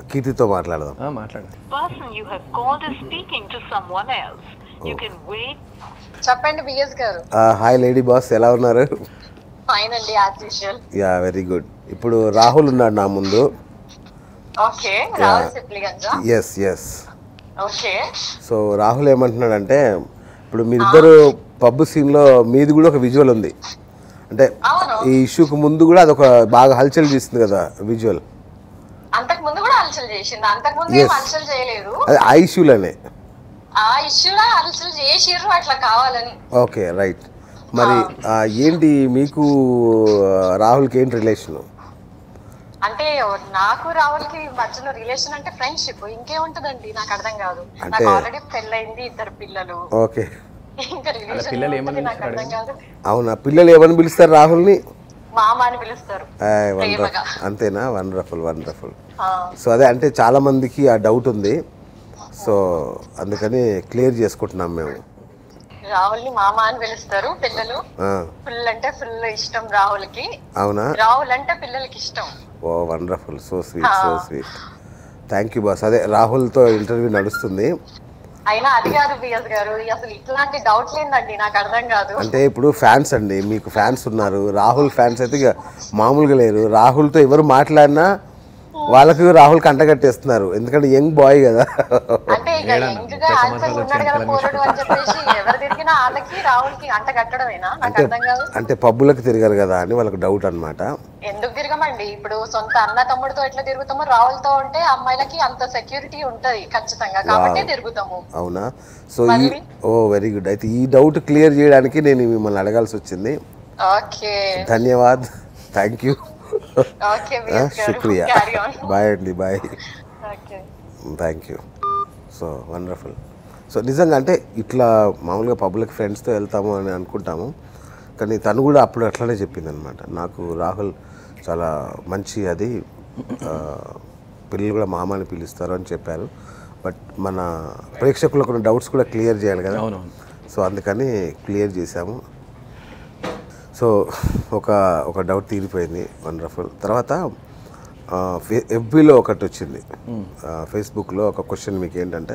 కీర్తితో మాట్లాడదాం ఆ, మాట్లాడండి person you have called is speaking to someone else. You can wait చెప్పండి బిఎస్ గారు హాయ్ లేడీ బాస్ ఎలా ఉన్నారు ఫైన్ అండి as usual yeah very good ఇప్పుడు రాహుల్ ఉన్నాడు నా ముందు okay Rahul Sipligunj yes yes okay so Rahul ఏమంటున్నాడంటే ఇప్పుడు మీరిద్దరు పబ్ సీన్లో మీది కూడా ఒక విజువల్ ఉంది అంటే అవును. ఈ ఇష్యూకి ముందు కూడా అదొక బాగా హల్చల్ చేసింది కదా విజువల్ అంతకు ముందు కూడా అలసలు చేసింది అంతకు ముందు ఏం Yes. అలసలు చేయలేదు అది ఆ ఇష్యూలోనే ఆ ఇష్యూలో అలసలు చేసిర్రు అట్లా కావాలని ఓకే రైట్ మరి ఆ, ఏంటి మీకు ఆ, రాహుల్కి ఏంటి రిలేషన్ అంటే నాకు రాహుల్ కి మధ్యలో రిలేషన్ అంటే ఫ్రెండ్షిప్ ఇంకేముంటదండి నాకు అర్థం కాదు అంటే- నాకు ఆల్రెడీ పెళ్ళైంది ఇద్దరు పిల్లలు ఓకే ఇంకా రిలేషన్ పిల్లలు ఏమని నాకు అర్థం కాదు అవునా పిల్లలు ఏమని పిలుస్తారు రాహుల్ని మామ అని పిలుస్తారు వండర్ఫుల్ ప్రేమగా. అంతేనా వండర్ఫుల్ వండర్ఫుల్ ఆ, సో అదే అంటే చాలా మందికి ఆ డౌట్ ఉంది సో అందుకని క్లియర్ చేసుకుంటున్నాం మేము రాహుల్ ని మామ అని పిలుస్తారు పిల్లలు ఆ, ఫుల్ అంటే ఫుల్ ఇష్టం రాహుల్ కి అవునా రాహుల్ అంటే పిల్లలకి ఇష్టం oh wonderful so sweet so sweet thank you boss అదే రాహుల్తో ఇంటర్వ్యూ నడుస్తుంది అయినా అది కాదు బిఎస్ గారు అసలు ఇట్లాంటి డౌట్ లేదండి నాకు అర్థం కాదు అంటే ఇప్పుడు ఫ్యాన్స్ అండి మీకు ఫ్యాన్స్ ఉన్నారు రాహుల్ ఫ్యాన్స్ అయితే ఇక మామూలుగా లేరు రాహుల్తో ఎవరు మాట్లాడినా వాళ్ళకు రాహుల్ కంటగట్టేస్తున్నారు ఎందుకంటే యంగ్ బాయ్ కదా అంటే ఇక యంగ్ గా హ్యాండ్సమ్ ఉన్నాడు కదా పోరడు అని చెప్పేసి ఎవరు తిరిగినా వాళ్ళకి రాహుల్ కి అంట కట్టడమేనా నాకు అంటే అర్థం కాదు అంటే పబ్బులకు తిరిగారు కదా అని వాళ్ళకి డౌట్ అన్నమాట ఎందుకు తిరగమండి ఇప్పుడు సొంత అన్న తమ్ముడితో ఎట్లా తిరుగుతామో రాహుల్ తో ఉంటే అమ్మాయిలకి అంత సెక్యూరిటీ ఉంటది ఖచ్చితంగా కాబట్టి తిరుగుతాము అవునా సో ఈ ఓ వెరీ గుడ్ అయితే ఈ డౌట్ క్లియర్ చేయడానికి నేను మిమ్మల్ని అడగాల్సి వచ్చింది ఓకే ధన్యవాద్ థ్యాంక్ యూ ఓకే బిఎస్ గారు శుక్రియా క్యారీ ఆన్ బాయ్ అండి bye okay thank you so wonderful so నిజంగా అంటే ఇట్లా మామూలుగా పబ్లిక్ ఫ్రెండ్స్తో వెళ్తాము అని అనుకుంటాము కానీ తను కూడా అప్పుడు అట్లనే చెప్పింది అనమాట నాకు రాహుల్ చాలా మంచి అది ఆ, పిల్లలు కూడా మామ అని పిలుస్తారు అని చెప్పారు బట్ మన ప్రేక్షకులకు ఉన్న డౌట్స్ కూడా క్లియర్ చేయాలి కదా అవునవును. సో అందుకని క్లియర్ చేశాము సో ఒక ఒక డౌట్ తీరిపోయింది వండర్ఫుల్ తర్వాత ఎఫ్బీలో ఒకటి వచ్చింది ఆ, ఫేస్బుక్లో ఒక క్వశ్చన్ మీకు ఏంటంటే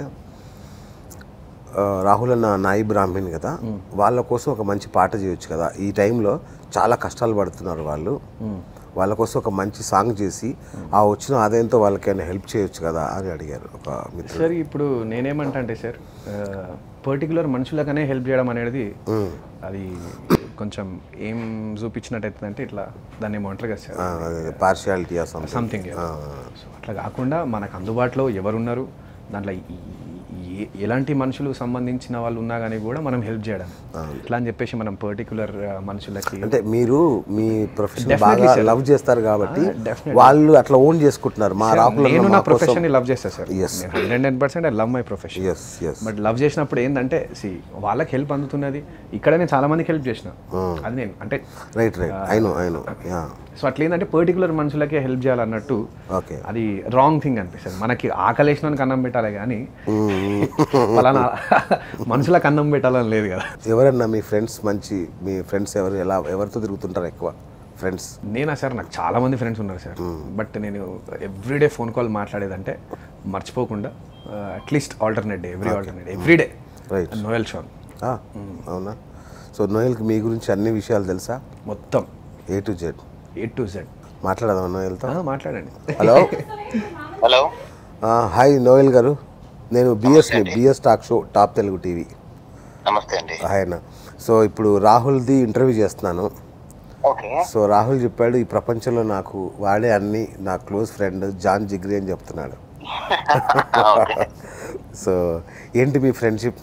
ఆ, రాహుల్ అన్న నాయి బ్రాహ్మణ్ కదా వాళ్ళ కోసం ఒక మంచి పాట చేయొచ్చు కదా ఈ టైంలో చాలా కష్టాలు పడుతున్నారు వాళ్ళు వాళ్ళ కోసం ఒక మంచి సాంగ్ చేసి ఆ వచ్చిన ఆదాయంతో వాళ్ళకైనా హెల్ప్ చేయొచ్చు కదా అని అడిగారు ఒక మిత్రుడు సార్ ఇప్పుడు నేనేమంటా అంటే సార్ పర్టికులర్ మనుషులకనే హెల్ప్ చేయడం అనేది అది కొంచెం ఏం చూపించినట్టు అంటే ఇట్లా దాన్ని ఏమంటారు కదా సార్ పార్షియాలిటీ సంథింగ్ సో అట్లా కాకుండా మనకు అందుబాటులో ఎవరున్నారు దాంట్లో ఈ- ఈ- ఎలాంటి మనుషులు సంబంధించిన వాళ్ళు ఉన్నా కానీ కూడా మనం హెల్ప్ చేయడం ఇట్లా అని చెప్పేసి మనం పర్టికులర్ మనుషులకి అంటే మీరు మీ ప్రొఫెషన్ Definitely, బాగా sir. లవ్ చేస్తారు కాబట్టి Ah, definitely. వాళ్ళు అట్లా ఓన్ చేసుకుంటున్నారు మా రాహుల్ నేను అన్న నా మా కోసం ప్రొఫెషన్ లవ్ చేస్తా sir Yes. Hundred hundred percent I love my profession yes yes but love చేసినప్పుడు ఏంటంటే సి వాళ్ళకి హెల్ప్ అందుతున్నది ఇక్కడ నేను చాలా మందికి హెల్ప్ చేసిన అది నేను అంటే right right I know I know yeah so అట్లా ఏంటంటే పర్టికులర్ మనుషులకే హెల్ప్ చేయాలన్నట్టు ఓకే అది రాంగ్ థింగ్ అనిపిస్తుంది మనకి ఆకలేసినానికి అన్నం పెట్టాలి కానీ ఫలానా మనుషులకు అన్నం పెట్టాలని లేదు కదా ఎవరన్నా మీ ఫ్రెండ్స్ మంచి మీ ఫ్రెండ్స్ ఎవరు ఎలా ఎవరితో తిరుగుతుంటారు ఎక్కువ ఫ్రెండ్స్ నేనా సార్ నాకు చాలా మంది ఫ్రెండ్స్ ఉన్నారు సార్ బట్ నేను ఎవ్రీడే ఫోన్ కాల్ మాట్లాడేదంటే మర్చిపోకుండా at least alternate day every alternate everyday Right. Noel Sean అవునా సో నోయల్కి మీ గురించి అన్ని విషయాలు తెలుసా మొత్తం A to Z A to Z మాట్లాడదాం నోయల్తో మాట్లాడండి హలో హలో హాయ్ నోయల్ గారు నేను బిఎస్ని BS talk show top Telugu TV నమస్తే అండి ఆయన సో ఇప్పుడు రాహుల్ది ఇంటర్వ్యూ చేస్తున్నాను ఓకే సో రాహుల్ చెప్పాడు ఈ ప్రపంచంలో నాకు వాడే అన్ని నా క్లోజ్ ఫ్రెండ్ జాన్ జిగ్రీ అని చెప్తున్నాడు సో ఏంటి మీ ఫ్రెండ్షిప్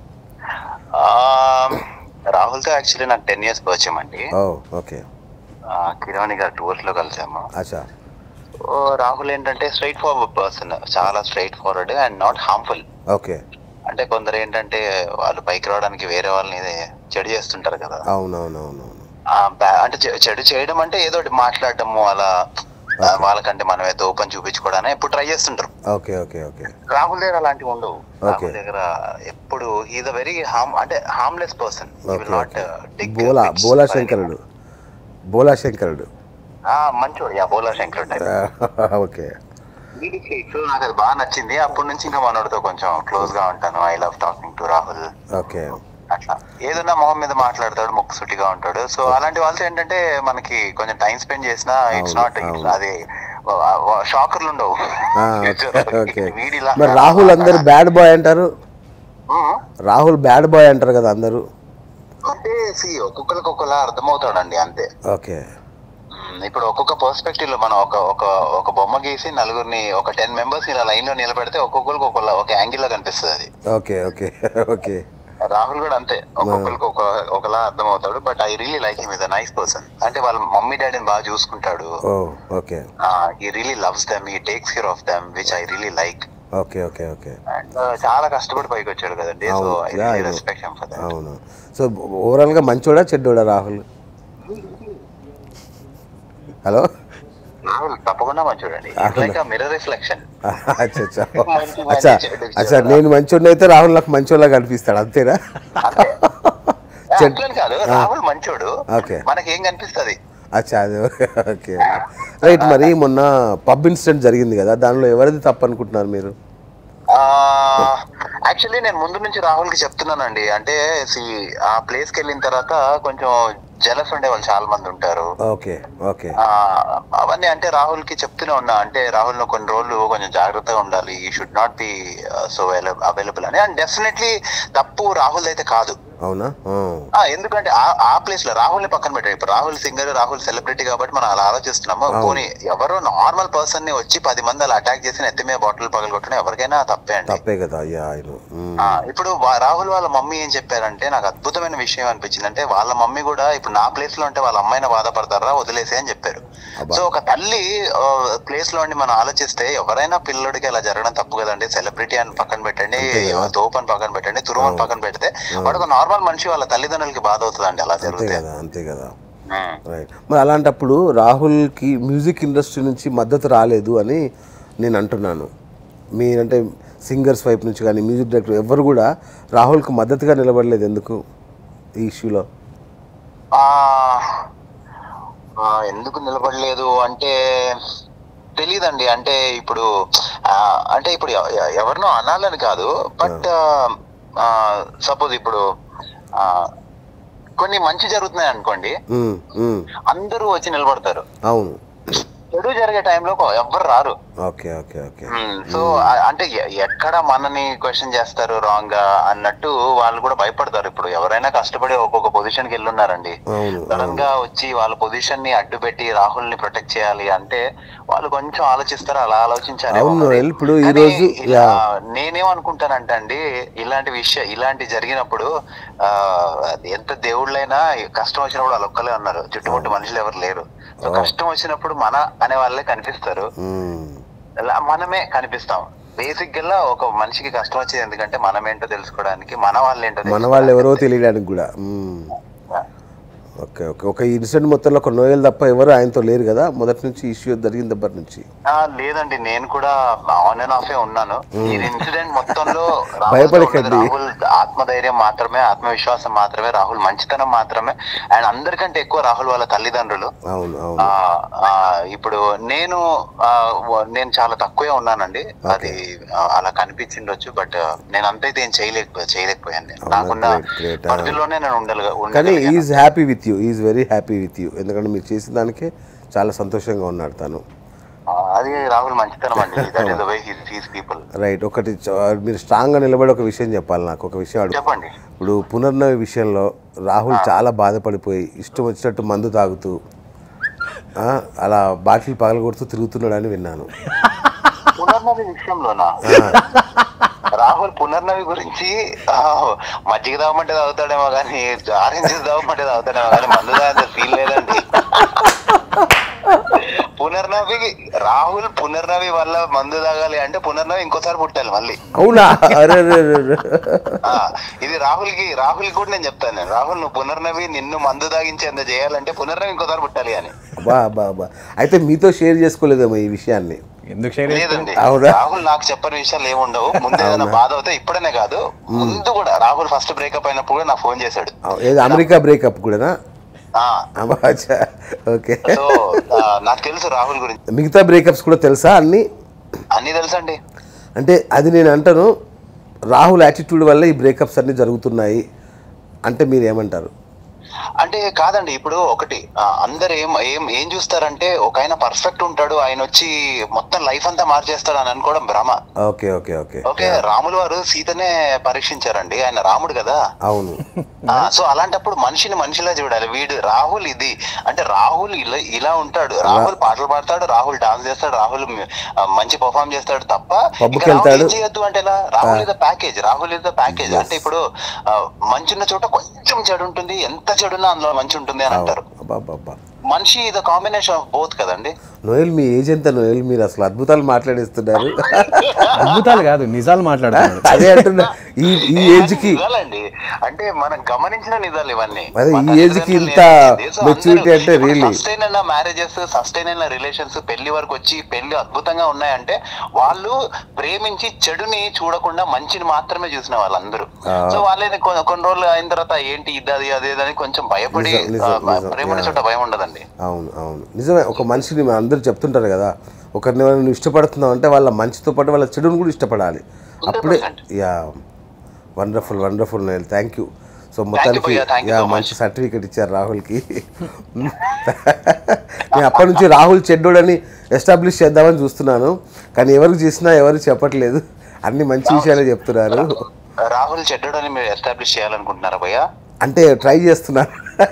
రాహుల్తో యాక్చువల్లీ నాకు టెన్ ఇయర్స్ పరిచయం అండి ఓ ఓకే ఆ, కిరాణి గారు టూర్స్ లో కలిసాము అచ్చా ఓ, రాహుల్ ఏంటంటే స్ట్రైట్ ఫార్వర్డ్ పర్సన్ చాలా straightforward and not harmful okay అంటే కొందరు ఏంటంటే వాళ్ళు పైకి రావడానికి వేరే వాళ్ళని చెడు చేస్తుంటారు కదా అవునవునవునవును ఆ, బా- అంటే చె- చెడు చేయడం అంటే ఏదో ఒకటి మాట్లాడటము అలా ఆ, వాళ్ళకంటే మనం ఏదో ఓపెన్ చూపించుకోవడానికి ఎప్పుడు ట్రై చేస్తుంటారు ఓకే ఓకే ఓకే రాహుల్ దగ్గర అలాంటివి ఉండవు Okay. రాహుల్ దగ్గర ఎప్పుడు ఈజ్ అ వెరీ హార్మ్ అంటే హార్మ్లెస్ పర్సన్ విల్ నాట్ బోలా బోలా శంకరుడు బోలా శంకరుడు మంచోడు యా Bhola Shankar type okay so నాకు అది బాగా నచ్చింది అప్పటి నుంచి ఇంకా మనోడితో కొంచెం క్లోజ్ గా ఉంటాను I love talking to Rahul okay అట్లా ఏదన్నా మొహం మీద మాట్లాడతాడు ముక్కుసూటిగా ఉంటాడు సో అలాంటి వాళ్ళతో ఏంటంటే మనకి కొంచెం టైం స్పెండ్ చేసినా ఇట్స్ అవును, నాట్ అవును. అది షాకర్లు ఉండవు ఆ, ఓకే ఓకే వీడిలా మరి రాహుల్ అందరు బ్యాడ్ బాయ్ అంటారు రాహుల్ బ్యాడ్ బాయ్ అంటారు కదా అందరూ అంటే see, ఒక్కొక్కరికి ఒక్కొక్కలా అర్థమవుతాడండి అంతే ఓకే మ్మ్. ఇప్పుడు ఒక్కొక్క పర్స్పెక్టివ్ లో మనం ఒక ఒక ఒక బొమ్మ గీసి నలుగురిని ఒక టెన్ మెంబర్స్ ఇలా లైన్ లో నిలబెడితే ఒక్కొక్కరికి ఒక్కొక్క ఒక యాంగిల్ లో కనిపిస్తుంది అది ఓకే ఓకే ఓకే రాహుల్ కూడా అంతే ఒక్కొక్కరికి ఒక ఒకలా అర్థమవుతాడు but I really like him is a nice person అంటే వాళ్ళ మమ్మీ డాడీని బాగా చూసుకుంటాడు oh okay he really loves them he takes care of them which I really like okay okay okay and చాలా కష్టపడి పైకి వచ్చాడు కదండి సో అవును. I Yeah, I really know. Respect him for that అవును సో ఓవరాల్గా మంచోడా చెడ్డోడా రాహుల్ హలో రాహుల్ తప్పకుండా మంచోడండి లైక్ మిర్రర్ రిఫ్లెక్షన్ అచ్చా అచ్చా అచ్చా అచ్చా నేను మంచోడిని అయితే రాహుల్ నాకు మంచోళ్ళగా కనిపిస్తాడు అంతేనా చెడ్- అట్లని కాదు రాహుల్ మంచోడు Okay. మనకి ఏం కనిపిస్తుంది అచ్చా అది ఓకే రైట్ మరి మొన్న పబ్ ఇన్సిడెంట్ జరిగింది కదా దానిలో ఎవరిది తప్పు అనుకుంటున్నారు మీరు యాక్చువల్లీ నేను ముందు నుంచి రాహుల్ కి చెప్తున్నానండి అంటే see, ఆ ప్లేస్ కి వెళ్ళిన తర్వాత కొంచెం జలస్ ఉండే వాళ్ళు చాలా మంది ఉంటారు ఓకే ఓకే ఆ, అవన్నీ అంటే రాహుల్ కి చెప్తూనే ఉన్నా అంటే రాహుల్ నువ్వు కొన్ని రోజులు కొంచెం జాగ్రత్తగా ఉండాలి he should not be so available అని అండ్ డెఫినెట్లీ తప్పు రాహుల్ అయితే కాదు అవునా ఆ. ఆ, ఎందుకంటే ఆ ఆ ప్లేస్ లో రాహుల్ ని పక్కన పెట్టాడు ఇప్పుడు రాహుల్ సింగర్ రాహుల్ సెలబ్రిటీ కాబట్టి మనం అలా ఆలోచిస్తున్నాము పోనీ ఎవరో నార్మల్ పర్సన్ ని వచ్చి పది మంది అలా అటాక్ చేసి నెత్తి మీద బాటిల్ పగలగొట్టడం ఎవరికైనా తప్పే అండి తప్పే కదా అయ్యా ఆయన ఆ, ఇప్పుడు వా- రాహుల్ వాళ్ళ మమ్మీ ఏం చెప్పారంటే నాకు అద్భుతమైన విషయం అనిపించింది అంటే వాళ్ళ మమ్మీ కూడా ఇప్పుడు నా ప్లేస్ లో ఉంటే వాళ్ళ అమ్మాయిని బాధపడతారా వదిలేసే అని చెప్పారు సో ఒక తల్లి ప్లేస్ లో ఉండి మనం ఆలోచిస్తే ఎవరైనా పిల్లడికి అలా జరగడం తప్పు కదండి సెలబ్రిటీ అని పక్కన పెట్టండి తోపు అని పక్కన పెట్టండి తురుము అని పక్కన పెడితే వాడు ఒక నార్మల్ మనిషి వాళ్ళ తల్లిదండ్రులకి బాధ అవుతుందండి అలా అంతే జరిగితే కదా అంతే కదా ఉమ్. రైట్ మరి అలాంటప్పుడు రాహుల్కి మ్యూజిక్ ఇండస్ట్రీ నుంచి మద్దతు రాలేదు అని నేను అంటున్నాను మీరంటే సింగర్స్ వైపు నుంచి కానీ మ్యూజిక్ డైరెక్టర్ ఎవరు కూడా రాహుల్కి మద్దతుగా నిలబడలేదు ఎందుకు ఈ ఇష్యూలో ఆ ఆ, ఎందుకు నిలబడలేదు అంటే తెలీదండి అంటే ఇప్పుడు ఆ, అంటే ఇప్పుడు ఎవ- ఎవ- ఎవరినో అనాలని కాదు బట్ సపోజ్ ఇప్పుడు ఆ, కొన్ని మంచి జరుగుతున్నాయి అనుకోండి ఉమ్, ఉమ్, అందరూ వచ్చి నిలబడతారు అవును చెడు జరిగే టైంలో ఎవ్వరు రారు ఓకే ఓకే ఓకే సో అంటే ఎ- ఎక్కడ మనని క్వశ్చన్ చేస్తారు రాంగ్ గా అన్నట్టు వాళ్ళు కూడా భయపడతారు ఇప్పుడు ఎవరైనా కష్టపడి ఒక్కొక్క పొజిషన్ కి వెళ్ళున్నారండి అవును సడన్ గా వచ్చి వాళ్ళ పొజిషన్ ని అడ్డు పెట్టి రాహుల్ ని ప్రొటెక్ట్ చేయాలి అంటే వాళ్ళు కొంచెం ఆలోచిస్తారు అలా ఆలోచించాలి అవును, ఇప్పుడు ఈ రోజు- యా. నేనేమనుకుంటానంటే అండి ఇలాంటి విషయం ఇలాంటి జరిగినప్పుడు ఆ ఎంత దేవుళ్ళైనా కష్టం వచ్చినప్పుడు వాళ్ళు ఒక్కలే ఉన్నారు చుట్టుముట్టు మనుషులు ఎవరు లేరు సో కష్టం వచ్చినప్పుడు మన అనే వాళ్ళే కనిపిస్తారు ఉమ్, అలా మనమే కనిపిస్తాం బేసిక్ గా ఒక మనిషికి కష్టం వచ్చేది ఎందుకంటే మనం ఏంటో తెలుసుకోవడానికి మన వాళ్ళు ఏంటో మన వాళ్ళు ఎవరో తెలియడానికి కూడా ఉమ్. ఓకే ఓకే ఒక ఇన్సిడెంట్ మొత్తంలో ఒక నోయల్ తప్ప ఎవరు ఆయనతో లేరు కదా మొదటి నుంచి ఇష్యూ జరిగిన దగ్గర నుంచి ఆ, లేదండి నేను కూడా ఆన్ అండ్ ఆఫ్ ఉన్నాను ఈ ఇన్సిడెంట్ మొత్తంలో రాహుల్తో భయపడకండి. ఉన్నది రాహుల్ ఆత్మధైర్యం మాత్రమే ఆత్మవిశ్వాసం మాత్రమే రాహుల్ మంచితనం మాత్రమే అండ్ అందరికంటే ఎక్కువ రాహుల్ వాళ్ళ తల్లిదండ్రులు అవును ఆ, అవును ఆ, ఇప్పుడు నేను ఆ, వ- నేను చాలా తక్కువే ఉన్నానండి అది ఆ, అలా కనిపించిండొచ్చు బట్ నేను అంతైతే ఏం చేయలేకపోయా చేయలేకపోయాను నేను. నాకున్న great, great. ఆ. పరిధిలోనే నేను ఉండగల కానీ ఉండగలిగాను. Is happy with you is very happy with you ఎందుకంటే మీరు చేసిన దానికే చాలా సంతోషంగా ఉన్నాడు తను ఆ, అది రాహుల్ మంచితనం అండి that is the way he's people right ఒకటి చ- మీరు స్ట్రాంగ్గా నిలబడి ఒక విషయం చెప్పాలి నాకు ఒక విషయం అడుగు చెప్పండి ఇప్పుడు పునర్నవి విషయంలో రాహుల్ చాలా బాధపడిపోయి ఇష్టం వచ్చినట్టు మందు తాగుతూ ఆ, అలా బాటిల్ పగలగొడుతూ తిరుగుతున్నాడని విన్నాను పునర్నవి విషయంలోనా రాహుల్ పునర్నవి గురించి ఆ, మజ్జిగ తాగమంటే తాగుతాడేమో కానీ ఆరెంజ్ తాగమంటే తాగుతాడేమో కానీ మందు తాగే ఫీల్ లేదండి పునర్నవి రాహుల్ పునర్నవి వల్ల మందు తాగాలి అంటే పునర్నవి ఇంకోసారి పుట్టాలి మళ్ళీ అవునా అరే అరే అరే, అరే. ఆ, ఇది రాహుల్ కి రాహుల్ కూడా నేను చెప్తాను నేను రాహుల్ నువ్వు పునర్నవి నిన్ను మందు తాగించేంత చేయాలంటే పునర్నవి ఇంకోసారి పుట్టాలి అని బా బా బా అయితే మీతో షేర్ చేసుకోలేదేమో ఈ విషయాన్ని ఎందుకు షేర్ లేదండి అవునా? రాహుల్ నాకు చెప్పని విషయాలు ఏముండవు ముందు ఏదైనా బాధ అవుతే ఇప్పుడనే కాదు ముందు కూడా రాహుల్ ఫస్ట్ బ్రేకప్ అయినప్పుడు కూడా నాకు ఫోన్ చేశాడు ఆ, ఏది అమెరికా బ్రేకప్ కూడానా ఆ అబ్బా, అచ్చా ఓకే సో ఆ, నాకు తెలుసు రాహుల్ గురించి మిగతా బ్రేకప్స్ కూడా తెలుసా అన్ని ఆ అన్ని తెలుసండి అంటే అది నేను అంటాను రాహుల్ యాటిట్యూడ్ వల్ల ఈ బ్రేకప్స్ అన్నీ జరుగుతున్నాయి అంటే మీరు ఏమంటారు అంటే కాదండి ఇప్పుడు ఒకటి ఆ, అందరు ఏం ఏం ఏం చూస్తారంటే ఒక ఆయన పర్ఫెక్ట్ ఉంటాడు ఆయన వచ్చి మొత్తం లైఫ్ అంతా మార్చేస్తాడు అని అనుకోవడం భ్రమ okay okay okay okay Ramulu వారు సీతనే పరీక్షించారండి ఆయన రాముడు కదా అవును ఆ, సో అలాంటప్పుడు మనిషిని మనిషిలా చూడాలి వీడు రాహుల్ ఇది అంటే రాహుల్ ఇలా ఇలా ఉంటాడు రాహుల్ పాటలు పాడతాడు రాహుల్ డాన్స్ చేస్తాడు రాహుల్ మ్- ఆ, మంచి పర్ఫామ్ చేస్తాడు తప్ప పబ్కి ఇంకా రాహుల్ వెళ్తాడు. ఏం చేయొద్దు అంటే ఎలా Rahul is package Rahul is package అంటే ఇప్పుడు ఆ, మంచి ఉన్న చోట కొంచెం చెడు ఉంటుంది ఎంత చెడున్నా అందులో మంచి ఉంటుంది అని అంటారు అబ్బా మనిషి ఇది కాంబినేషన్ ఆఫ్ బోత్ కదండి నోయల్ మీ ఏజ్ ఎంత నోయల్ మీరు అసలు అద్భుతాలు మాట్లాడిస్తున్నారు అద్భుతాలు కాదు నిజాలు మాట్లాడుతున్నాడు అదే అంటున్నా ఈ ఈ ఏజ్ కి నిజాలండి అంటే మనం గమనించిన నిజాలు ఇవన్నీ అదే ఈ మా age కి ఇంత తల్లిదండ్రులు maturity అంటే really. సస్టైన్ అయిన మ్యారేజెస్ సస్టైన్ అయిన రిలేషన్స్ పెళ్లి వరకు వచ్చి పెళ్లి అద్భుతంగా ఉన్నాయంటే వాళ్ళు ప్రేమించి చెడుని చూడకుండా మంచిని మాత్రమే చూసిన వాళ్ళందరూ సో వాళ్ళని కొ- కొన్ని రోజులు అయిన తర్వాత ఏంటి ఇది అది అదే అని కొంచెం భయపడి నిజం, నిజం, ఆ, నిజం. ప్రేమ ఉన్న చోట భయం ఉండదండి అవును అవును నిజమే ఒక మనిషిని మన అందరూ చెప్తుంటారు కదా ఒకరిని ఎవరైనా నువ్వు ఇష్టపడుతున్నావు అంటే వాళ్ళ మంచితో పాటు వాళ్ళ చెడుని కూడా ఇష్టపడాలి అప్పుడే యా వండర్ఫుల్ వండర్ఫుల్ నేను థ్యాంక్ యూ సో మొత్తానికి భయ్యా, thank you yeah so much. మంచి సర్టిఫికేట్ ఇచ్చారు రాహుల్కి నేను అప్పటి నుంచి రాహుల్ చెడ్డోడని ఎస్టాబ్లిష్ చేద్దామని చూస్తున్నాను కానీ ఎవరికి చేసినా ఎవరు చెప్పట్లేదు అన్ని మంచి విషయాలే చెప్తున్నారు రాహుల్ చెడ్డడని మీరు ఎస్టాబ్లిష్ చేయాలనుకుంటున్నారా భయ్యా అంటే ట్రై చేస్తున్నాను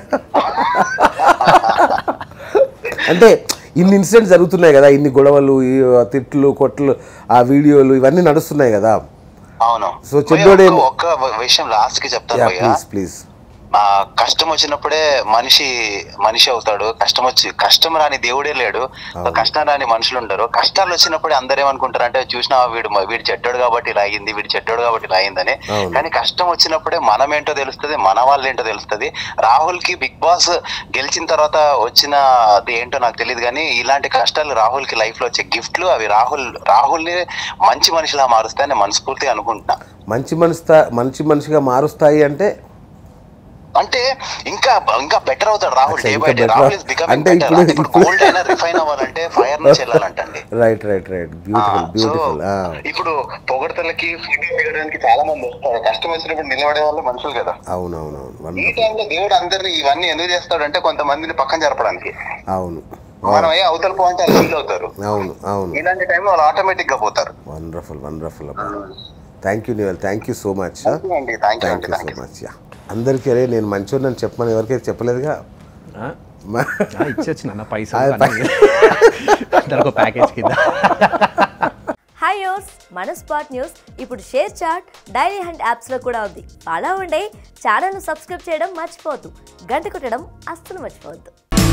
అంటే ఇన్ని ఇన్సిడెంట్స్ జరుగుతున్నాయి కదా ఇన్ని గొడవలు ఈ తిట్లు కొట్లు ఆ వీడియోలు ఇవన్నీ నడుస్తున్నాయి కదా అవును So, చెడ్డోడే- భయ్యా, ఒక్క ఒక్క విషయం లాస్ట్ కి చెప్తాను యా భయ్యా ప్లీజ్ ప్లీజ్ ఆ కష్టం వచ్చినప్పుడే మనిషి మనిషి అవుతాడు కష్టం వచ్చి కష్టం రాని దేవుడే లేడు సో కష్టం రాని మనుషులు ఉండరు కష్టాలు వచ్చినప్పుడే అందరు ఏమనుకుంటారు అంటే చూసినా వీడు వీడు చెడ్డోడు కాబట్టి ఇలా అయింది వీడు చెడ్డోడు కాబట్టి ఇలా అయిందని అవును. కానీ కష్టం వచ్చినప్పుడే మనం ఏంటో తెలుస్తుంది మన వాళ్ళు ఏంటో తెలుస్తుంది రాహుల్ కి బిగ్ బాస్ గెలిచిన తర్వాత వచ్చిన అది ఏంటో నాకు తెలియదు కానీ ఇలాంటి కష్టాలు రాహుల్ కి లైఫ్ లో వచ్చే గిఫ్ట్లు అవి రాహుల్ రాహుల్ ని మంచి మనిషిలా మారుస్తాయని మనస్ఫూర్తిగా అనుకుంటున్నా మంచి మనసుతా మంచి మనిషిగా మారుస్తాయి అంటే అంటే ఇంకా ఇంకా బెటర్ అవుతాడు రాహుల్ అచ్చా, డే ఇంకా by day better. Rahul is becoming అంటే బెటర్ ఇప్పుడు- ఇప్పుడు ఇప్పుడు- గోల్డ్ అయినా రిఫైన్ అవ్వాలంటే ఫైర్ నుంచి వెళ్ళాలంటండి right right right beautiful so beautiful ఇప్పుడు పొగడతలకి ఫోటో దిగడానికి చాలా మంది వస్తారు కష్టం వచ్చినప్పుడు నిలబడే వాళ్ళు మనుషులు కదా అవును అవును అవును ఈ వండర్ఫుల్ టైంలో దేవుడు అందరిని ఇవన్నీ ఎందుకు చేస్తాడంటే కొంతమందిని పక్కన జరపడానికి అవును మనం ఏ అవతల పో అంటే వాళ్ళు ఫీల్ అవుతారు అవును అవును ఇలాంటి టైంలో వాళ్ళు ఆటోమేటిక్ గా పోతారు వండర్ఫుల్ వండర్ఫుల్ అబ్బా thank you Noel thank you so much అండి థ్యాంక్ యూ థ్యాంక్ అండి you thank so you much yeah అందరికీ అరే నేను మంచోని చెప్పమని ఎవరికైతే చెప్పలేదుగా ఆ? మా- ఆ, ఇచ్చొచ్చు నాన్న పైసలు అది అన్నీ. దానికి ఒక ప్యాకేజ్ కింద హాయ్ యోస్ మన స్పాట్ న్యూస్ ఇప్పుడు షేర్ చాట్ డైలీ హండ్ యాప్స్లో కూడా ఉంది అలా ఉండే ఛానల్ను సబ్స్క్రైబ్ చేయడం మర్చిపోవద్దు గంట కొట్టడం అస్సలు మర్చిపోవద్దు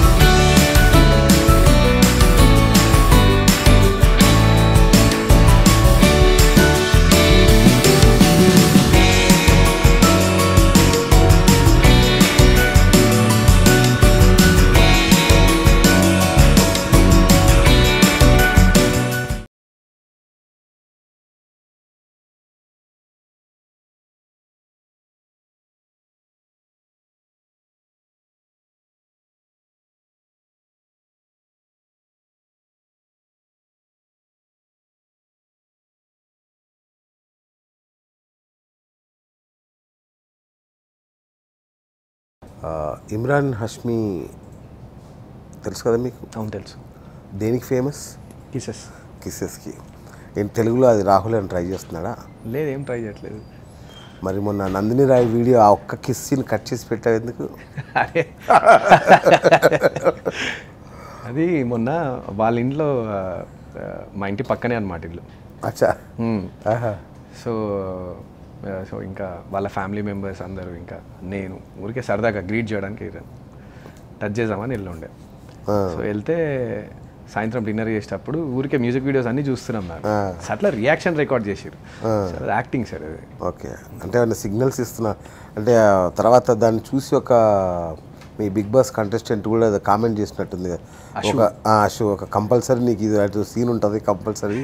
ఆ, ఇమ్రాన్ హష్మి తెలుసు కదా మీకు అవును తెలుసు దేనికి ఫేమస్ కిసెస్ కిసెస్కి నేను తెలుగులో అది రాహుల్ అని ట్రై చేస్తున్నాడా లేదు ఏం ట్రై చేయట్లేదు మరి మొన్న నందిని రాయ్ వీడియో ఆ ఒక్క కిస్సీని కట్ చేసి పెట్టావు ఎందుకు అరే అది మొన్న వాళ్ళ ఇంట్లో ఆ, ఆ, మా ఇంటి పక్కనే అనమాట ఇల్లు అచ్చా మ్మ్. ఆహా సో ఆ, సో ఇంకా వాళ్ళ ఫ్యామిలీ మెంబర్స్ అందరూ ఇంకా నేను ఊరికే సరదాగా గ్రీట్ చేయడానికి టచ్ చేద్దామని వెళ్ళి ఉండే ఆ. సో వెళ్తే సాయంత్రం డిన్నర్ చేసేటప్పుడు ఊరికే మ్యూజిక్ వీడియోస్ అన్నీ చూస్తున్నాం నాకు ఆ. సో అట్లా రియాక్షన్ రికార్డ్ చేసారు యాక్టింగ్ సార్ అది ఓకే అంటే ఏమైనా సిగ్నల్స్ ఇస్తున్నా అంటే ఆ తర్వాత దాన్ని చూసి ఒక మీ బిగ్ బాస్ కంటెస్టెంట్ కూడా కామెంట్ చేసినట్టుంది కదా. ఒక ఆ, అశు ఒక కంపల్సరీ నీకు ఇది అటు సీన్ ఉంటుంది కంపల్సరీ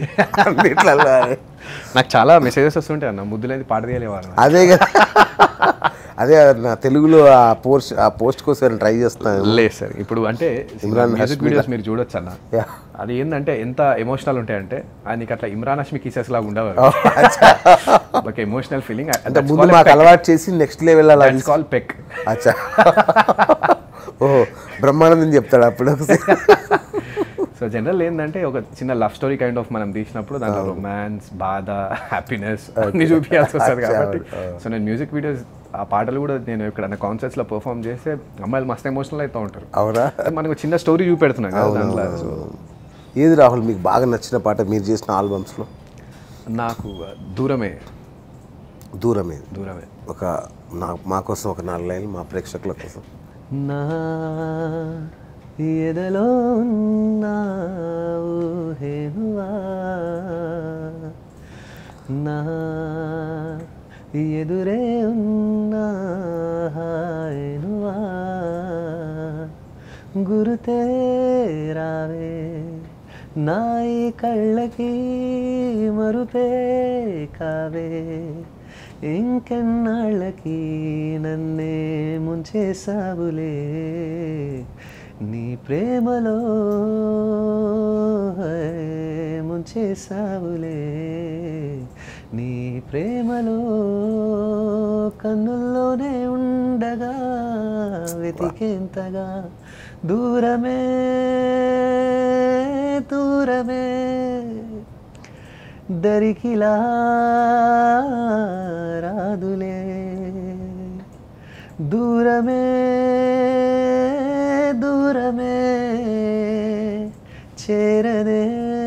అన్నిట్లలో నాకు చాలా మెసేజెస్ వస్తుంటాయి అన్న ముద్దులేని పాట తీయలే వాళ్ళు అదే కదా అదే నా తెలుగులో ఆ పోస్ట్ ఆ పోస్ట్ కోసం ట్రై చేస్తాను లేదు సార్ ఇప్పుడు అంటే ఇమ్రాన్ మ్యూజిక్ హష్మీ వీడియోస్ మీరు చూడొచ్చు అన్న Yeah. అది ఏంటంటే ఎంత ఎమోషనల్ ఉంటాయంటే ఆయనకి అట్లా ఇమ్రాన్ హష్మి కిసెస్ లాగా ఉండవు ఒక ఎమోషనల్ ఫీలింగ్ అంటే ముందు మాకు అలవాటు చేసి నెక్స్ట్ లెవెల్ అలా తీసు- కాల్ పెక్ అచ్చా ఓహో బ్రహ్మానందం చెప్తాడు అప్పుడు సో జనరల్ ఏంటంటే ఒక చిన్న లవ్ స్టోరీ కైండ్ ఆఫ్ మనం తీసినప్పుడు దాంట్లో రొమాన్స్ బాధ హ్యాపీనెస్ అన్ని చూపించాల్సి వస్తుంది అచ్చా, కాబట్టి అవును. సో నేను మ్యూజిక్ వీడియోస్ ఆ పాటలు కూడా నేను ఎక్కడైనా కాన్సర్ట్స్లో పర్ఫామ్ చేస్తే అమ్మాయిలు మస్తు ఎమోషనల్ అవుతూ ఉంటారు అవునా మనకు చిన్న స్టోరీ చూపెడుతున్నాం కదా దాంట్లో సో ఏది రాహుల్ మీకు బాగా నచ్చిన పాట మీరు చేసిన ఆల్బమ్స్లో నాకు దూరమే దూరమే దూరమే ఒక నా మా కోసం ఒక నాలుగు లైన్లు మా ప్రేక్షకుల కోసం నా ఎదలో ఉన్న ఊహేనువా నా ఎదురే ఉన్న హాయనువా గురుతే రావే నా ఈ కళ్ళకి మరుపే కావే ఇంకెన్నాళ్ళకి నన్నే ముంచేసావులే నీ ప్రేమలో హై, ముంచేసావులే నీ ప్రేమలో కన్నుల్లోనే ఉండగా వెతికేంతగా దూరమే దూరమే దరికిలా రాదులే దూరమే దూరమే చేరదే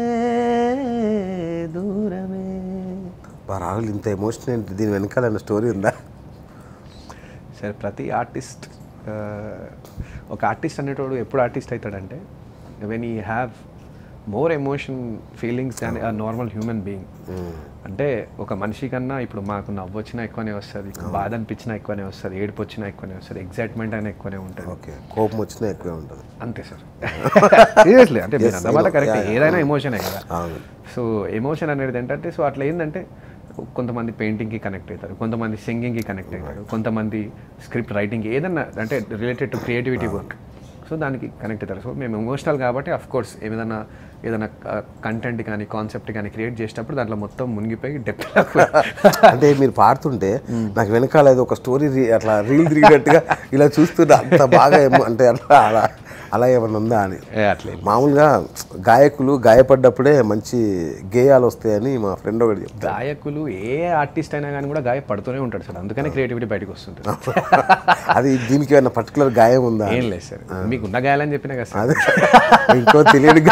దూరమే బా రాహుల్ ఇంత ఎమోషన్ ఏంటి దీని వెనకాల స్టోరీ ఉందా సరే ప్రతి ఆర్టిస్ట్ ఒక ఆర్టిస్ట్ అనేటోడు ఎప్పుడు ఆర్టిస్ట్ అవుతాడంటే when he have more emotion feelings than a normal human being అంటే ఒక మనిషి కన్నా ఇప్పుడు మాకు నవ్వు వచ్చినా ఎక్కువనే వస్తుంది బాధ అనిపించినా ఎక్కువనే వస్తుంది ఏడుపు వచ్చినా ఎక్కువనే వస్తుంది ఎగ్జైట్మెంట్ అయినా ఎక్కువనే ఉంటుంది ఓకే కోపం వచ్చినా ఎక్కువే ఉంటుంది అంతే సార్ సీరియస్లీ అంటే మీరు Yes, అన్నమాట I know. Correct Yeah, yeah. ఏదైనా ఎమోషనే కదా అవును. సో ఎమోషన్ అనేది ఏంటంటే సో అట్లా ఏంటంటే కొంతమంది పెయింటింగ్కి కనెక్ట్ అవుతారు కొంతమంది సింగింగ్కి కనెక్ట్ అవుతారు కొంతమంది స్క్రిప్ట్ రైటింగ్ ఏదన్నా అంటే related to creativity work so దానికి కనెక్ట్ అవుతారు సో మేము ఎమోషనల్ కాబట్టి అఫ్ కోర్స్ ఏదైనా ఏదైనా కంటెంట్ కానీ కాన్సెప్ట్ కానీ క్రియేట్ చేసేటప్పుడు దాంట్లో మొత్తం మునిగిపోయి డెప్త్ అంటే మీరు పాడుతుంటే నాకు వెనకాల ఏదో ఒక స్టోరీ అట్లా రీల్ తిరిగినట్టుగా ఇలా చూస్తున్నా అంత బాగా ఏమో అంటే అట్లా అలా అలా ఏమన్నా ఉందా అని అట్లే మామూలుగా గాయకులు గాయపడ్డప్పుడే మంచి గేయాలు వస్తాయని మా ఫ్రెండ్ ఒకటి చెప్తారు గాయకులు ఏ ఆర్టిస్ట్ అయినా కానీ కూడా గాయపడుతూనే ఉంటాడు సార్ అందుకనే క్రియేటివిటీ బయటకు వస్తుంటుంది అది దీనికి ఏమైనా పర్టికులర్ గాయం ఉందా ఏం లేదు సార్ మీకు ఉన్న గాయాలని చెప్పినా కదా సార్ అదే ఇంకో తెలియదు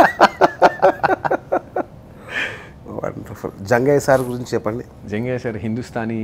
వండర్ఫుల్ జంగయ్య సార్ గురించి చెప్పండి Jange sir Hindustani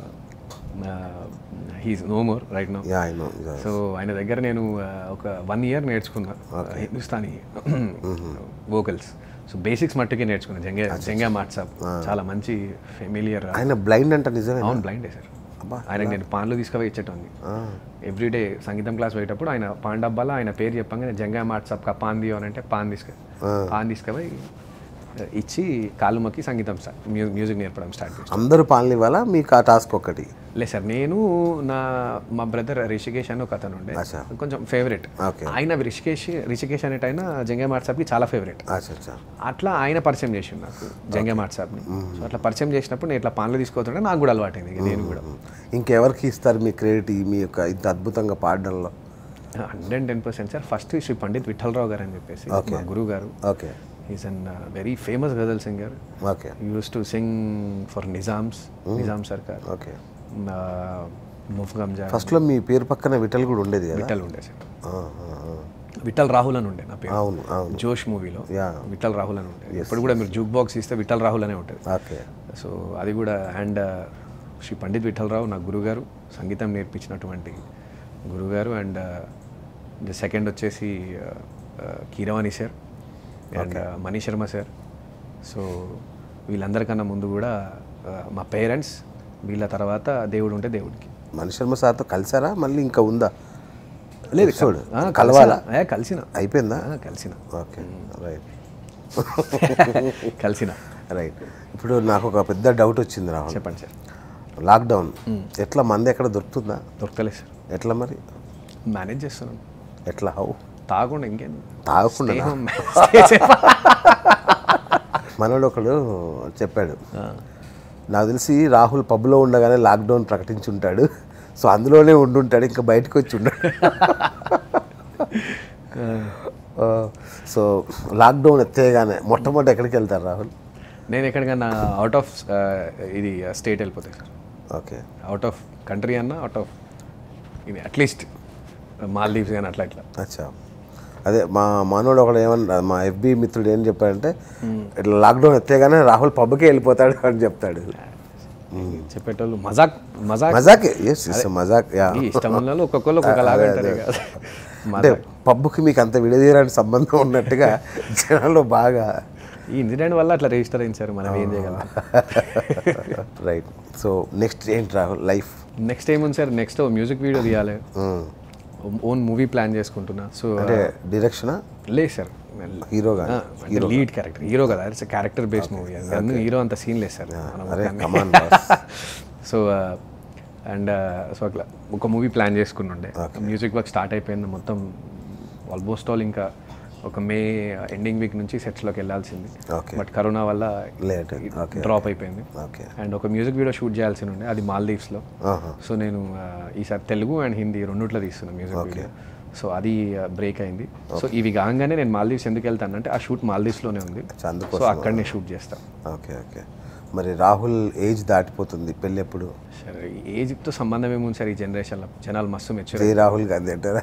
he's no more right no yeah I know so ఆయన దగ్గర నేను uh, ఒక వన్ ఇయర్ నేర్చుకున్నా హిందుస్థానీ వోకల్స్ సో బేసిక్స్ మట్టుకే నేర్చుకున్నా జంగే జంగా మాట్సాప్ చాలా మంచి ఫెమిలియర్ ఆయన బ్లైండ్ అంట నిజమే అవును బ్లైండే సార్ ఆయనకి నేను పాన్లు తీసుకుపోయి ఇచ్చేటోంది ఎవ్రీడే సంగీతం క్లాస్ పోయేటప్పుడు ఆయన పాన్ డబ్బాలో ఆయన పేరు చెప్పంగానే జంగా మాట్సాప్ కా పాన్ దియో అని అంటే పాన్ తీసుకు పాన్ తీసుకుపోయి uh, ఇచ్చి కాళ్ళు మొక్కి సంగీతం స్టార్ట్ మ్యూజిక్ నేర్పడం స్టార్ట్ చేసి అందరూ పాలన ఇవ్వాలా మీకు ఆ టాస్క్ ఒకటి లేదు సార్ నేను నా మా బ్రదర్ రిషికేష్ అని ఒక అతను ఉండే అచ్చా. కొంచెం ఫేవరెట్ Okay. ఆయన రిషికేష్ రిషికేష్ అనేట ఆయన జంగే మాట్సాప్కి చాలా ఫేవరెట్ అచ్చా అచ్చా అట్లా ఆయన పరిచయం చేసిండు నాకు జంగే మాట్సాప్ని సో అట్లా పరిచయం చేసినప్పుడు నేను ఇట్లా పాన్లు తీసుకోతుంటే నాకు కూడా అలవాటైంది ఇక నేను కూడా ఇంకెవరికి ఇస్తారు మీ క్రెడిట్ మీ యొక్క ఇంత అద్భుతంగా పాడడంలో hundred ten percent sir first Shri Pandit Vithal Rao గారు అని చెప్పేసి మా గురువు గారు okay is an very famous ghazal singer okay used to sing for Nizams Nizam సర్కార్ ఓకే ముఫ్గంజా ఫస్ట్లో మీ పేరు పక్కన విఠల్ కూడా ఉండేది కదా విఠల్ ఉండే సార్ ఆ, ఆ, ఆ. విఠల్ రాహుల్ అని ఉండే నా పేరు అవును అవును జోష్ మూవీలో Yeah. విఠల్ రాహుల్ అని ఉంటుంది ఇప్పుడు కూడా మీరు జూక్ బాక్స్ ఇస్తే విఠల్ రాహుల్ అనే ఉంటుంది ఓకే సో అది కూడా అండ్ శ్రీ పండిత్ విఠలరావు నా గురుగారు సంగీతం నేర్పించినటువంటి గురుగారు అండ్ సెకండ్ వచ్చేసి uh, uh, Keeravani sir and Mani Sharma sir so వీళ్ళందరికన్నా ముందు కూడా uh, మా పేరెంట్స్ వీళ్ళ తర్వాత దేవుడు ఉంటే దేవుడికి మణి శర్మ సార్తో కలిసారా మళ్ళీ ఇంకా ఉందా లేదు Episode? ఆ, కలవాలా కలిసిన. ఏ, కలిసిన అయిపోయిందా ఆ, కలిసిన ఓకే రైట్ కలిసిన రైట్ ఇప్పుడు నాకు ఒక పెద్ద డౌట్ వచ్చింది రాహుల్ చెప్పండి సార్ లాక్డౌన్ ఎట్లా మంది ఎక్కడ దొరుకుతుందా దొరకలేదు సార్ ఎట్లా మరి మేనేజ్ చేస్తున్నాం ఎట్లా హౌ తాగకుండా ఇంకేం తాగకుండా Stay home. మనోడు ఒకడు చెప్పాడు నాకు తెలిసి రాహుల్ పబ్లో ఉండగానే లాక్డౌన్ ప్రకటించి ఉంటాడు సో అందులోనే ఉండుంటాడు ఇంకా బయటకు వచ్చి ఉన్నాడు సో లాక్డౌన్ ఎత్తేగానే మొట్టమొదటి ఎక్కడికి వెళ్తారు రాహుల్ నేను ఎక్కడికన్నా అవుట్ ఆఫ్ ఇది స్టేట్ వెళ్ళిపోతాయి sir okay out of country అన్న అవుట్ ఆఫ్ ఇది అట్లీస్ట్ మాల్దీవ్స్ కానీ అట్లా ఇట్లా అచ్చా అదే మా మనోడు ఒకడు ఏమన్నా మా ఎఫ్బి మిత్రుడు ఏం చెప్పాడంటే ఇట్లా లాక్డౌన్ ఎత్తేగానే రాహుల్ పబ్కే వెళ్ళిపోతాడు అని చెప్తాడు చెప్పేటోళ్ళు మజాక్ మజాక్ మజాక్ ఎస్ మజాక్ యా ఈ ఇష్టం ఉన్న వాళ్ళు ఒక్కొక్కరు ఒక్కొక్కలాగా అంటారు ఇక. అంటే మజాక్. పబ్బుకి మీకు అంత విడదీయరాని సంబంధం ఉన్నట్టుగా జనాల్లో బాగా ఈ ఇన్సిడెంట్ వల్ల అట్లా రిజిస్టర్ అయింది మనం ఏం చేయగలం రైట్ సో నెక్స్ట్ ఏంటి రాహుల్ లైఫ్ నెక్స్ట్ ఏముంది సార్ నెక్స్ట్ మ్యూజిక్ వీడియో తీయాలి ఓన్ మూవీ ప్లాన్ చేసుకుంటున్నా సో అంటే డైరెక్షనా లేదు సార్ హీరో కానీ లీడ్ క్యారెక్టర్ హీరో కదా ఇట్స్ క్యారెక్టర్ బేస్డ్ మూవీ అది హీరో అంత సీన్ లేదు సార్ అరే come on boss so and so అట్లా ఒక మూవీ ప్లాన్ చేసుకున్నుండే మ్యూజిక్ వర్క్ స్టార్ట్ అయిపోయింది మొత్తం ఆల్మోస్ట్ ఆల్ ఇంకా ఒక మే ఎండింగ్ వీక్ నుంచి సెట్స్లోకి వెళ్ళాల్సింది Okay. బట్ కరోనా వల్ల లేట్ ఓకే డ్రాప్ అయిపోయింది ఓకే అండ్ ఒక మ్యూజిక్ వీడియో షూట్ చేయాల్సి ఉండే అది మాల్దీవ్స్లో సో నేను ఆ, ఈసారి తెలుగు అండ్ హిందీ రెండిట్లో తీస్తున్నాను మ్యూజిక్ వీడియో సో అది బ్రేక్ అయింది సో ఇవి కాగానే నేను మాల్దీవ్స్ ఎందుకు వెళ్తాను అంటే ఆ షూట్ మాల్దీవ్స్లోనే ఉంది అందుకోసం సో అక్కడనే షూట్ చేస్తాను ఓకే ఓకే మరి రాహుల్ ఏజ్ దాటిపోతుంది పెళ్ళి ఎప్పుడు సరే ఏజ్తో సంబంధం ఏముంది సార్ ఈ జనరేషన్లో జనాలు మస్తు మెచ్యూర్ జై రాహుల్ గాంధీ అంటారా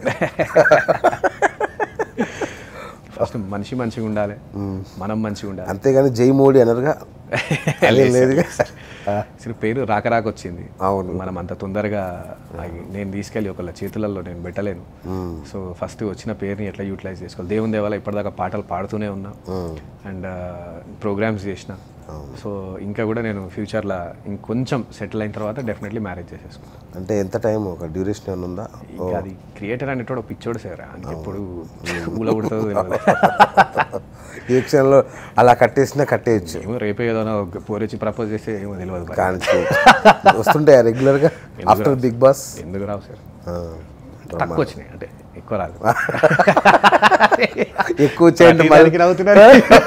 ఫస్ట్ మనిషి మంచిగా ఉండాలి మనం మంచిగా ఉండాలి అంతేగాని జై మోడీ అనరుగా అదేం లేదుగా అసలు పేరు రాక రాక వచ్చింది అవును. మనం అంత తొందరగా ఆగి- నేను తీసుకెళ్ళి ఒకళ్ళ చేతులలో నేను పెట్టలేను సో ఫస్ట్ వచ్చిన పేరుని ఎట్లా యూటిలైజ్ చేసుకోవాలి దేవుని దేవాల ఇప్పటిదాకా పాటలు పాడుతూనే ఉన్నా అండ్ ప్రోగ్రామ్స్ చేసిన సో ఇంకా కూడా నేను ఫ్యూచర్లో ఇంకొంచెం సెటిల్ అయిన తర్వాత డెఫినెట్లీ మ్యారేజ్ చేసేసుకుంటాను అంటే ఎంత టైం ఒక డ్యూరేషన్ ఏమైనా ఉందా ఇంకా అది క్రియేటర్ అనేటోడు పిచ్చోడు సార్ ఆయనకి ఎప్పుడు ఊల పుడుతుందో తెలియదు ఈ క్షణంలో అలా కట్టేసినా కట్టేయచ్చు ఏమో రేపే ఏదైనా పోరొచ్చి ప్రపోజ్ చేస్తే ఏమో తెలియదు మరి. కానీ వస్తుంటాయా రెగ్యులర్గా ఆఫ్టర్ బిగ్ బాస్ ఎందుకు రావు సార్ తక్కువ వచ్చినాయి అంటే ఎక్కువ రాదు ఎక్కువ చేయండి ప్రతి మళ్ళీ దానికి నవ్వుతున్నారు.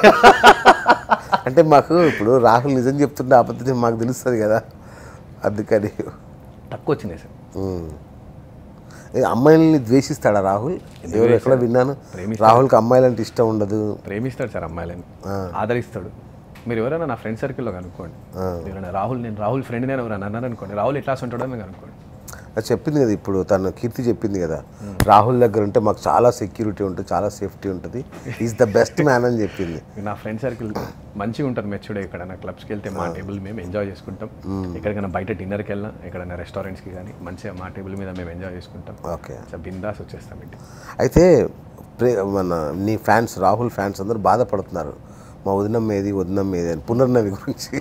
అంటే మాకు ఇప్పుడు రాహుల్ నిజం చెప్తుంటే అబద్ధం మాకు తెలుస్తుంది కదా అందుకని తక్కువ వచ్చినాయి సార్ ఉమ్. ఏ, అమ్మాయిల్ని ద్వేషిస్తాడా రాహుల్ ఎవరు ఎక్కడ విన్నాను ప్రేమిస్తాడు. రాహుల్కి అమ్మాయిలంటే ఇష్టం ఉండదు ప్రేమిస్తాడు సార్ అమ్మాయిలని ఆదరిస్తాడు మీరు ఎవరైనా నా ఫ్రెండ్ సర్కిల్లో కనుక్కోండి ఎవరైనా రాహుల్ నేను రాహుల్ ఫ్రెండ్ నేను ఎవరైనా అన్నారు అనుకోండి రాహుల్ ఎట్లా ఉంటాడో నేను కనుక్కోండి అది చెప్పింది కదా ఇప్పుడు తను కీర్తి చెప్పింది కదా రాహుల్ దగ్గర ఉంటే మాకు చాలా సెక్యూరిటీ ఉంటుంది చాలా సేఫ్టీ ఉంటుంది ఈజ్ ద బెస్ట్ మ్యాన్ అని చెప్పింది నా ఫ్రెండ్ సర్కిల్ మంచిగా ఉంటారు మెచ్యూర్డ్ ఎక్కడైనా క్లబ్స్కి వెళ్తే మా టేబుల్ మేము ఎంజాయ్ చేసుకుంటాం ఎక్కడికైనా బయట డిన్నర్కి వెళ్ళినా ఎక్కడైనా రెస్టారెంట్స్కి కానీ మంచిగా మా టేబుల్ మీద మేము ఎంజాయ్ చేసుకుంటాం ఓకే సో బిందాస్ వచ్చేస్తాం ఇంటికి అయితే ప్రే మన నీ ఫ్యాన్స్ రాహుల్ ఫ్యాన్స్ అందరూ బాధపడుతున్నారు మా వదినం ఏది వదినం ఏది అని పునర్నవి గురించి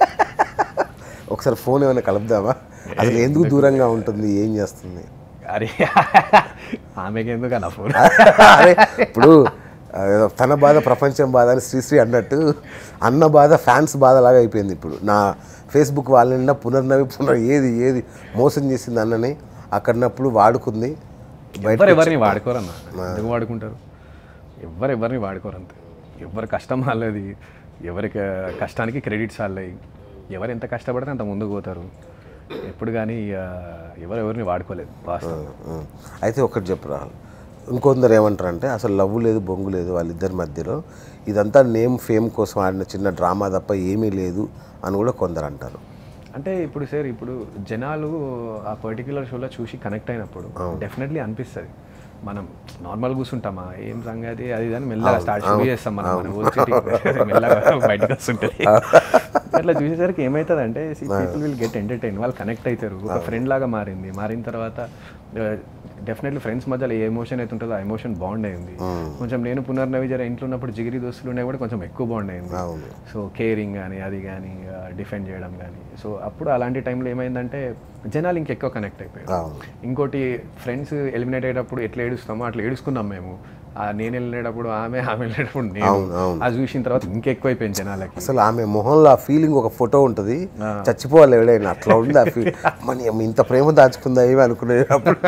ఒకసారి ఫోన్ ఏమైనా కలుపుదామా అసలు ఎందుకు దూరంగా ఉంటుంది ఏం చేస్తుంది అరే ఆమెకి ఎందుకు అన్న ఫోన్ అరే ఇప్పుడు ఆ, ఏదో తన బాధ ప్రపంచం బాధ అని శ్రీశ్రీ అన్నట్టు అన్న బాధ ఫ్యాన్స్ బాధలాగా అయిపోయింది ఇప్పుడు నా ఫేస్బుక్ వాళ్ళ నిండా పునర్నవి పునర్ ఏది ఏది మోసం చేసింది అన్నని అక్కడినప్పుడు వాడుకుంది బయట ఎవరు ఎవరిని వాడుకోరన్న ఎందుకు వాడుకుంటారు ఎవరు ఎవరిని వాడుకోరు అంతే ఎవరి కష్టం వాళ్ళది ఎవరికి కష్టానికి క్రెడిట్స్ వాళ్ళవి ఎవరు ఎంత కష్టపడితే అంత ముందుకు పోతారు ఎప్పుడు కానీ ఆ, ఎవరు ఎవరిని వాడుకోలేదు వాస్తవం ఉం. అయితే ఒకటి చెప్పు రాహుల్ ఇంకొందరు ఏమంటారంటే అసలు లవ్ లేదు బొంగు లేదు వాళ్ళిద్దరి మధ్యలో ఇదంతా నేమ్ ఫేమ్ కోసం ఆడిన చిన్న డ్రామా తప్ప ఏమీ లేదు అని కూడా కొందరు అంటారు అంటే ఇప్పుడు సార్ ఇప్పుడు జనాలు ఆ పర్టికులర్ షోలో చూసి కనెక్ట్ అయినప్పుడు డెఫినెట్లీ అనిపిస్తుంది మనం నార్మల్ కూర్చుంటామా ఏం సంగతి అది ఇది అని మెల్లగా స్టార్ట్ షో చేస్తాం మనం మన ఓల్డ్ మెల్లగా బయటకు వస్తుంటుంది అట్లా చూసేసరికి ఏమవుతుంది అంటే పీపుల్ విల్ గెట్ ఎంటర్టైన్ వాళ్ళు కనెక్ట్ అవుతారు ఒక ఫ్రెండ్ లాగా మారింది మారిన తర్వాత డెఫినెట్లీ ఫ్రెండ్స్ మధ్యలో ఏ ఎమోషన్ అయితే ఉంటుందో ఆ ఎమోషన్ బాండ్ అయింది కొంచెం నేను పునర్నవి జర ఇంట్లో ఉన్నప్పుడు జిగిరి దోస్తులు ఉన్నాయి కూడా కొంచెం ఎక్కువ బాండ్ అయింది అవును సో కేరింగ్ కానీ అది కానీ డిఫెండ్ చేయడం కానీ సో అప్పుడు అలాంటి టైంలో ఏమైందంటే జనాలు ఇంకెక్కువ కనెక్ట్ అయిపోయారు అవును ఇంకోటి ఫ్రెండ్స్ ఎలిమినేట్ అయ్యేటప్పుడు ఎట్లా ఏడుస్తామో అట్లా ఏడుచుకున్నాం మేము ఆ నేను వెళ్ళేటప్పుడు ఆమె ఆమె వెళ్ళేటప్పుడు అవును, నేను అవును. అది చూసిన తర్వాత ఇంకెక్కువైపోయింది జనాలకి అసలు ఆమె మొహంలో ఆ ఫీలింగ్ ఒక ఫోటో ఉంటుంది చచ్చిపోవాలి ఎవడైనా అట్లా ఉంది ఆ ఫీల్ మన ఇంత ప్రేమ దాచుకుందా ఏమి అనుకునేటప్పుడు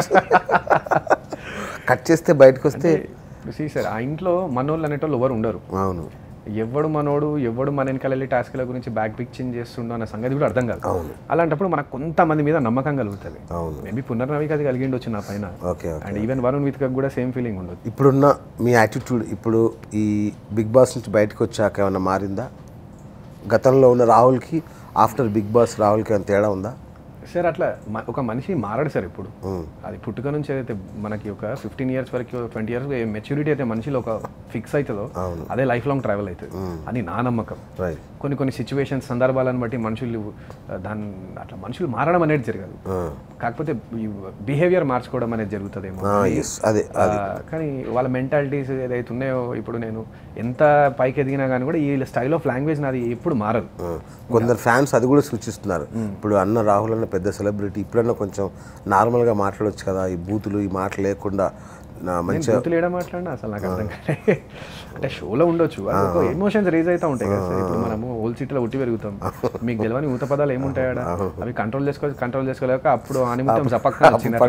కట్ చేస్తే బయటకు వస్తే సీ సార్ ఆ ఇంట్లో మనోళ్ళు అనేటోళ్ళు ఎవరు ఉండరు అవును ఎవడు మనోడు ఎవడు మన వెనకాల వెళ్ళి టాస్క్ల గురించి బ్యాక్ పిక్చింగ్ చేస్తుండో అన్న సంగతి కూడా అర్థం కాదు అలాంటప్పుడు మనకు కొంతమంది మీద నమ్మకం కలుగుతుంది అవును మేబీ పునర్నవికి అది కలిగిండొచ్చు నా పైన okay okay and even Varun with కూడా సేమ్ ఫీలింగ్ ఉండదు ఇప్పుడున్న మీ యాటిట్యూడ్ ఇప్పుడు ఈ బిగ్ బాస్ నుంచి బయటకు వచ్చాక ఏమైనా మారిందా గతంలో ఉన్న రాహుల్కి ఆఫ్టర్ బిగ్ బాస్ రాహుల్కి ఏమైనా తేడా ఉందా సార్ అట్లా మ- ఒక మనిషి మారడు సార్ ఇప్పుడు అది పుట్టుక నుంచి ఏదైతే మనకి ఒక ఫిఫ్టీన్ ఇయర్స్ వరకు ట్వంటీ ఇయర్స్ మెచ్యూరిటీ అయితే మనిషిలో ఒక ఫిక్స్ అవుతుందో అదే లైఫ్ లాంగ్ ట్రావెల్ అవుతుంది అని నా నమ్మకం రైట్ కొన్ని కొన్ని సిచ్యువేషన్స్ సందర్భాలను బట్టి మనుషులు ఆ, దాన్ని అట్లా మనుషులు మారడం అనేది జరగదు కాకపోతే బిహేవియర్ మార్చుకోవడం అనేది జరుగుతుందేమో ఎస్ అదే ఆ, కానీ వాళ్ళ మెంటాలిటీస్ ఏదైతే ఉన్నాయో ఇప్పుడు నేను ఎంత పైకి ఎదిగినా కానీ కూడా ఈ స్టైల్ ఆఫ్ లాంగ్వేజ్ నాది ఎప్పుడు మారదు ఆ, కొందరు ఫ్యాన్స్ అది కూడా సూచిస్తున్నారు ఇప్పుడు అన్న రాహుల్ అన్న పెద్ద సెలబ్రిటీ ఇప్పుడన్నా కొంచెం నార్మల్గా మాట్లాడొచ్చు కదా ఈ బూతులు ఈ మాటలు లేకుండా నా నేను మంచిగా బూతులు ఏడా మాట్లాడినా అసలు నాకు అర్థం కాలే అంటే షోలో ఉండొచ్చు అది ఒక ఎమోషన్స్ రేజ్ అవుతా ఉంటాయి కదా సార్ ఇప్పుడు మనము ఓల్ సిటీలో ఉట్టి పెరుగుతాం మీకు తెలియని ఊత పదాలు ఏముంటాయా అవి కంట్రోల్ చేసుకో కంట్రోల్ చేసుకోలేక అప్పుడు ఆనిమిత్యం జపక్క వచ్చింది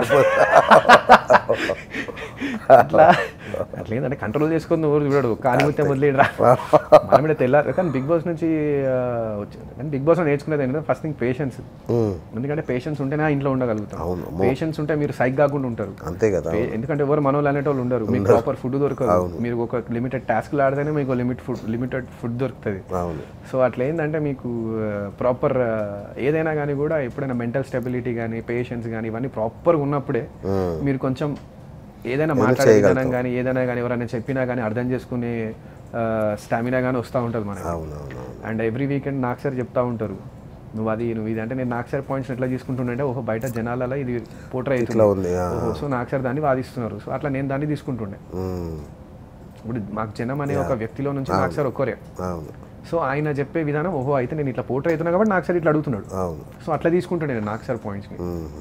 అట్లా అట్లా ఏంటంటే కంట్రోల్ చేసుకొని ఊరు చూడడు కానిమిత్యం వదిలేడరా మనం కూడా తెల్లారు కానీ బిగ్ బాస్ నుంచి ఆ, వచ్చింది కానీ బిగ్ బాస్ నేర్చుకునేది ఏంటంటే ఫస్ట్ థింగ్ పేషెన్స్ ఎందుకంటే పేషెన్స్ ఉంటేనే ఆ ఇంట్లో ఉండగలుగుతాం పేషెన్స్ ఉంటే మీరు సైక్ కాకుండా ఉంటారు అంతే కదా పే- ఎందుకంటే ఎవరు మనోళ్ళు అనేటోళ్ళు ఉండరు మీకు ప్రాపర్ ఫుడ్ దొరకదు మీరు ఒక లిమిటెడ్ టాస్క్లు ఆడితేనే మీకు లిమిట్ ఫుడ్ లిమిటెడ్ ఫుడ్ దొరుకుతుంది అవును సో అట్లా ఏంటంటే మీకు ప్రాపర్ ఏదైనా కానీ కూడా ఎప్పుడైనా మెంటల్ స్టెబిలిటీ కానీ పేషెన్స్ కానీ ఇవన్నీ ప్రాపర్గా ఉన్నప్పుడే మీరు కొంచెం ఏదైనా మాట్లాడే విధానం కానీ ఏదైనా కానీ ఎవరైనా చెప్పినా కానీ అర్థం చేసుకునే స్టామినా కానీ వస్తూ ఉంటుంది మనకి అవునవును అండ్ ఎవ్రీ వీకెండ్ నాకు సార్ చెప్తా ఉంటారు నువ్వు అది నువ్వు ఇది అంటే నేను నాకు సార్ పాయింట్స్ ఎట్లా తీసుకుంటుండే ఓహో బయట జనాలలో ఇది పోట్రే ఇట్లా ఉంది ఆ. ఓహో సో నాకు సార్ దాన్ని వాదిస్తున్నారు సో అట్లా నేను దాన్ని తీసుకుంటుండే ఉమ్, ఇప్పుడు మాకు జనం అనే ఒక వ్యక్తిలో నుంచి నాకు సార్ ఒక్కరే అవును సో ఆయన చెప్పే విధానం ఓహో అయితే నేను ఇట్లా పోట్రే అవుతున్నా కాబట్టి నాకు సార్ ఇట్లా అడుగుతున్నాడు అవును సో అట్లా తీసుకుంటుండే నేను నాకు సార్ పాయింట్స్ని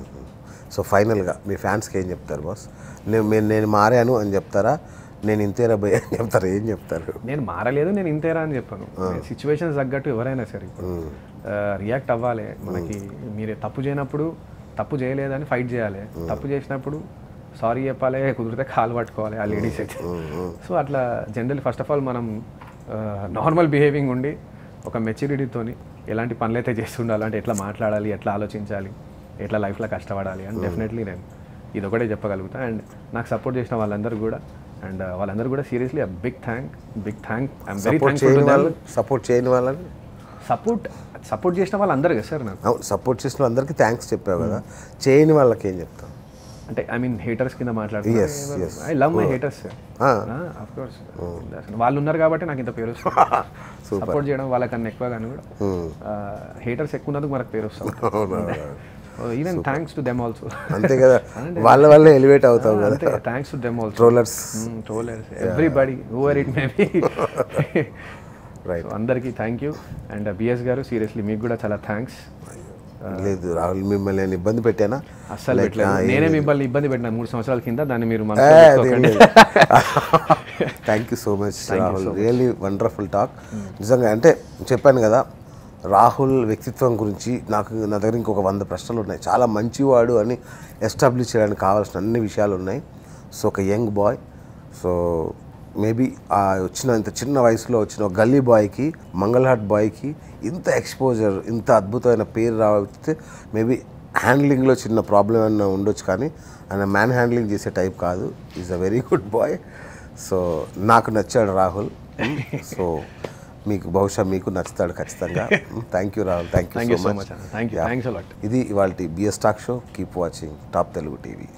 సో ఫైనల్గా మీ ఫ్యాన్స్కి ఏం చెప్తారు బాస్ నేను నేను నేను మారాను అని చెప్తారా నేను ఇంతేరా భయ్ అని చెప్తారా ఏం చెప్తారు నేను మారలేదు నేను ఇంతేరా అని చెప్పాను సిచ్యువేషన్స్ తగ్గట్టు ఎవరైనా సరే ఇప్పుడు రియాక్ట్ అవ్వాలి మనకి మీరు తప్పు చేయనప్పుడు తప్పు చేయలేదని ఫైట్ చేయాలి తప్పు చేసినప్పుడు సారీ చెప్పాలి కుదిరితే కాలు పట్టుకోవాలి ఆ లేడీస్ అయితే సో అట్లా జనరల్ ఫస్ట్ ఆఫ్ ఆల్ మనం నార్మల్ బిహేవింగ్ ఉండి ఒక మెచ్యూరిటీతోని ఎలాంటి పనులు అయితే చేస్తుండాలి అంటే ఎట్లా మాట్లాడాలి ఎట్లా ఆలోచించాలి ఎట్లా లైఫ్లో కష్టపడాలి అని డెఫినెట్లీ నేను ఇది ఒకటే చెప్పగలుగుతా అండ్ నాకు సపోర్ట్ చేసిన వాళ్ళందరూ కూడా అండ్ వాళ్ళందరూ కూడా seriously big thank big thank I'm very support thankful చేయని వాళ్ళు సపోర్ట్ చేయని వాళ్ళని సపోర్ట్ సపోర్ట్ చేసిన వాళ్ళందరూ కదా సార్ నాకు అవును సపోర్ట్ చేసిన అందరికీ థ్యాంక్స్ చెప్పావు కదా చేయని వాళ్ళకి ఏం చెప్తావు అంటే ఐ మీన్ హేటర్స్ కింద Yes, మాట్లాడుతున్నారు yes. I love my haters sir Ah. Of course వాళ్ళు ఉన్నారు కాబట్టి నాకు ఇంత పేరు వస్తుంది సపోర్ట్ చేయడం వాళ్ళకన్నా ఎక్కువ కానీ కూడా హేటర్స్ ఎక్కువ ఉన్నందుకు మనకు పేరు వస్తుంది even thanks to them also అంతే కదా వాళ్ళ వల్ల ఎలివేట్ అవుతావు కదా అంతే thanks to them also trollers trollers everybody who are it may be Right. అందరికీ థ్యాంక్ యూ అండ్ బిఎస్ గారు సీరియస్లీ మీకు కూడా చాలా థ్యాంక్స్ లేదు రాహుల్ మిమ్మల్ని నేను ఇబ్బంది పెట్టానా అస్సలు Like, పెట్టలేదు ah, ఏం నేనే లేదు. మిమ్మల్ని ఇబ్బంది పెట్టిన మూడు సంవత్సరాల కింద దాన్ని మీరు ఏ, మనసులో అదేం పెట్టుకోకండి. లేదు thank you so much Rahul really wonderful talk నిజంగా అంటే చెప్పాను కదా రాహుల్ వ్యక్తిత్వం గురించి నాకు నా దగ్గర ఇంకొక వంద ప్రశ్నలు ఉన్నాయి చాలా మంచివాడు అని ఎస్టాబ్లిష్ చేయడానికి కావాల్సిన అన్ని విషయాలు ఉన్నాయి సో ఒక యంగ్ బాయ్ సో మేబీ ఆ వచ్చిన ఇంత చిన్న వయసులో వచ్చిన ఒక గల్లీ బాయ్కి మంగళహాట్ బాయ్కి ఇంత ఎక్స్పోజర్ ఇంత అద్భుతమైన పేరు రావచ్చు మేబీ హ్యాండ్లింగ్లో చిన్న ప్రాబ్లం ఏమైనా ఉండొచ్చు కానీ ఆయన మ్యాన్ హ్యాండ్లింగ్ చేసే టైప్ కాదు is a very good boy so నాకు నచ్చాడు రాహుల్ సో మీకు బహుశా మీకు నచ్చుతాడు ఖచ్చితంగా thank you Rahul thank Thank you you so so much much, Anna. Thank you. Thanks a lot. ఇది ఇవాళ BS talk show keep watching top Telugu TV